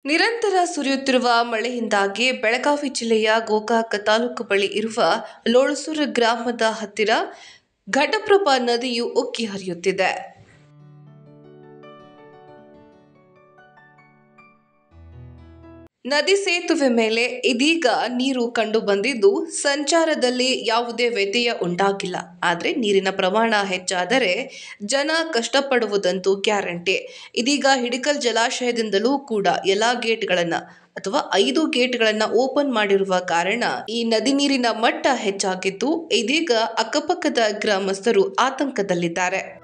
ನಿರಂತರ ಸುರಿಯುತ್ತಿರುವ ಮಳೆಯಿಂದಾಗಿ ಬೆಳಗಾವಿ ಜಿಲ್ಲೆಯ ಗೋಕಾಕ ತಾಲೂಕು ಬಳಿ ಇರುವ ಲೋಳಸೂರು ಗ್ರಾಮದ ಹತ್ತಿರ ಘಟಪ್ರಭಾ ನದಿಯು ಉಕ್ಕಿ ಹರಿಯುತ್ತಿದೆ ನದಿ ಸೇತುವೆ ಮೇಲೆ ಇದೀಗ ನೀರು ಕಂಡು ಬಂದಿದ್ದು ಸಂಚಾರದಲ್ಲಿ ಯಾವುದೇ ವ್ಯತ್ಯಯ ಉಂಟಾಗಿಲ್ಲ ಆದರೆ ನೀರಿನ ಪ್ರಮಾಣ ಹೆಚ್ಚಾದರೆ ಜನ ಕಷ್ಟಪಡುವುದಂತೂ ಗ್ಯಾರಂಟಿ ಇದೀಗ ಹಿಡಕಲ್ ಜಲಾಶಯದಿಂದಲೂ ಕೂಡ ಎಲ್ಲಾ ಗೇಟ್ಗಳನ್ನು ಅಥವಾ ಐದು ಗೇಟ್ಗಳನ್ನು ಓಪನ್ ಮಾಡಿರುವ ಕಾರಣ ಈ ನದಿ ನೀರಿನ ಮಟ್ಟ ಹೆಚ್ಚಾಗಿದ್ದು ಇದೀಗ ಅಕ್ಕಪಕ್ಕದ ಗ್ರಾಮಸ್ಥರು ಆತಂಕದಲ್ಲಿದ್ದಾರೆ